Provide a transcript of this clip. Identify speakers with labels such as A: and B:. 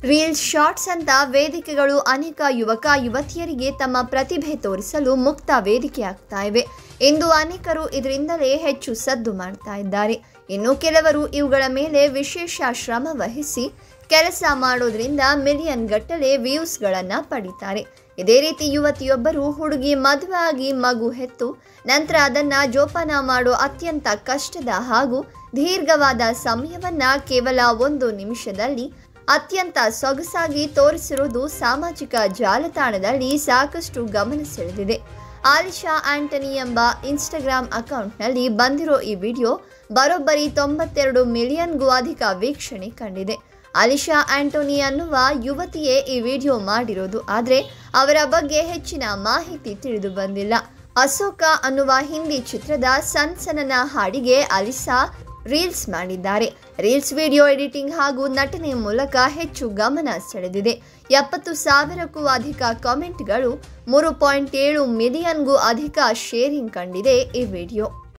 A: reels shorts ಅಂತ ವೇದಿಕೆಗಳು ಅನೇಕ ಯುವಕ ಯುವತಿಯರಿಗೆ ತಮ್ಮ ಪ್ರತಿಭೆ ತೋರಿಸಲು ಮುಕ್ತ ವೇದಿಕೆ ಆಗ್ತಾ ಇವೆ ಇಂದು ಅನೇಕರು ಇದರಿಂದಲೇ ಹೆಚ್ಚು ಸದ್ದು ಮಾಡ್ತಾ ಇದ್ದಾರೆ ಇನ್ನು ಕೆಲವರು ಇವುಗಳ ಮೇಲೆ ವಿಶೇಷ ಶ್ರಮ ವಹಿಸಿ ಕೆಲಸ ಮಾಡೋದ್ರಿಂದ ಮಿಲಿಯನ್ ಗಟ್ಟಲೆ ವ್ಯೂಸ್ಗಳನ್ನು ಪಡಿತಾರೆ ಇದೇ ರೀತಿ ಯುವತಿಯೊಬ್ಬರು ಹುಡುಗಿ ಮದುವೆ ಆಗಿ ಮಗು ಹೆತ್ತು ನಂತರ ಅದನ್ನ ಜೋಪಾನ ಮಾಡೋ ಅತ್ಯಂತ ಕಷ್ಟದ ಹಾಗೂ ದೀರ್ಘವಾದ ಸಮಯವನ್ನ ಕೇವಲ ಒಂದು ನಿಮಿಷದಲ್ಲಿ ಅತ್ಯಂತ ಸೊಗಸಾಗಿ ತೋರಿಸಿರುವುದು ಸಾಮಾಜಿಕ ಜಾಲತಾಣದಲ್ಲಿ ಸಾಕಷ್ಟು ಗಮನ ಸೆಳೆದಿದೆ ಆಲಿಶಾ ಆಂಟನಿ ಎಂಬ ಇನ್ಸ್ಟಾಗ್ರಾಮ್ ಅಕೌಂಟ್ನಲ್ಲಿ ಬಂದಿರೋ ಈ ವಿಡಿಯೋ ಬರೋಬ್ಬರಿ ತೊಂಬತ್ತೆರಡು ಮಿಲಿಯನ್ಗೂ ಅಧಿಕ ವೀಕ್ಷಣೆ ಕಂಡಿದೆ ಅಲಿಶಾ ಆಂಟೋನಿ ಅನ್ನುವ ಯುವತಿಯೇ ಈ ವಿಡಿಯೋ ಮಾಡಿರೋದು ಆದರೆ ಅವರ ಬಗ್ಗೆ ಹೆಚ್ಚಿನ ಮಾಹಿತಿ ತಿಳಿದು ಬಂದಿಲ್ಲ ಅಶೋಕ ಅನ್ನುವ ಹಿಂದಿ ಚಿತ್ರದ ಸನ್ಸನನ ಹಾಡಿಗೆ ಅಲಿಸಾ ರೀಲ್ಸ್ ಮಾಡಿದ್ದಾರೆ ರೀಲ್ಸ್ ವಿಡಿಯೋ ಎಡಿಟಿಂಗ್ ಹಾಗೂ ನಟನೆ ಮೂಲಕ ಹೆಚ್ಚು ಗಮನ ಸೆಳೆದಿದೆ ಎಪ್ಪತ್ತು ಸಾವಿರಕ್ಕೂ ಅಧಿಕ ಕಾಮೆಂಟ್ಗಳು ಮೂರು ಪಾಯಿಂಟ್ ಏಳು ಮಿಲಿಯನ್ಗೂ ಅಧಿಕ ಶೇರಿಂಗ್ ಕಂಡಿದೆ ಈ ವಿಡಿಯೋ